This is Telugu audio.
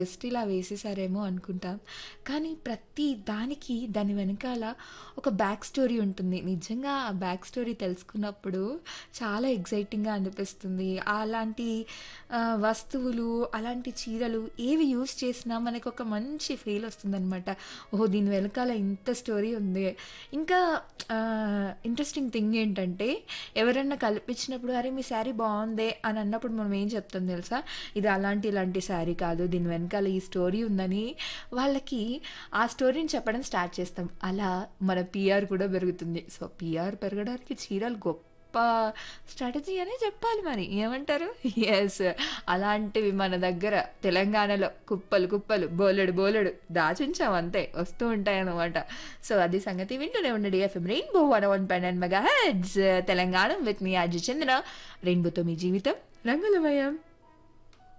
జస్ట్ ఇలా వేసేసారేమో అనుకుంటాం. కానీ ప్రతి దానికి దాని వెనకాల ఒక బ్యాక్ స్టోరీ ఉంటుంది. నిజంగా ఆ బ్యాక్ స్టోరీ తెలుసుకున్నప్పుడు చాలా ఎక్సైటింగ్‌గా అనిపిస్తుంది. అలాంటి ఆహ్, వస్తువులు, అలాంటి చీరలు ఏవి యూజ్ చేసినా మనకొక మంచి ఫీల్ వస్తుందనమాట. ఓహో! దీని వెనకాల ఇంత స్టోరీ ఉంది. ఇంకా ఆహ్, ఇంట్రెస్టింగ్ థింగ్ ఏంటంటే ఎవరన్నా కల్పించినప్పుడు "అరే! మీ శారీ బావుందే" అని అన్నప్పుడు మనం ఏం చెప్తాం తెలుసా? ఇది అలాంటి ఇలాంటి శారీ కాదు. దీని వెనకాల ఈ స్టోరీ ఉందని వాళ్ళకి ఆ స్టోరీని చెప్పడం స్టార్ట్ చేస్తాం. అలా మన పీఆర్ కూడా పెరుగుతుంది. సో, పీఆర్ పెరగడానికి చీరలు గొప్ప స్ట్రాటజీ అనే చెప్పాలి మరి. ఏమంటారు? యెస్. అలాంటివి మన దగ్గర తెలంగాణలో కుప్పలు కుప్పలు, బోలెడు బోలెడు దాచుంచాం అంతే. వస్తూ ఉంటాయన్నమాట. సో, అది సంగతి. వింటూనే ఉండండి FM rainbow 101.9 megahertz Telangana with మీ ఆర్‌జే చందన. రెయిన్బోతో మీ జీవితం రంగులమయం.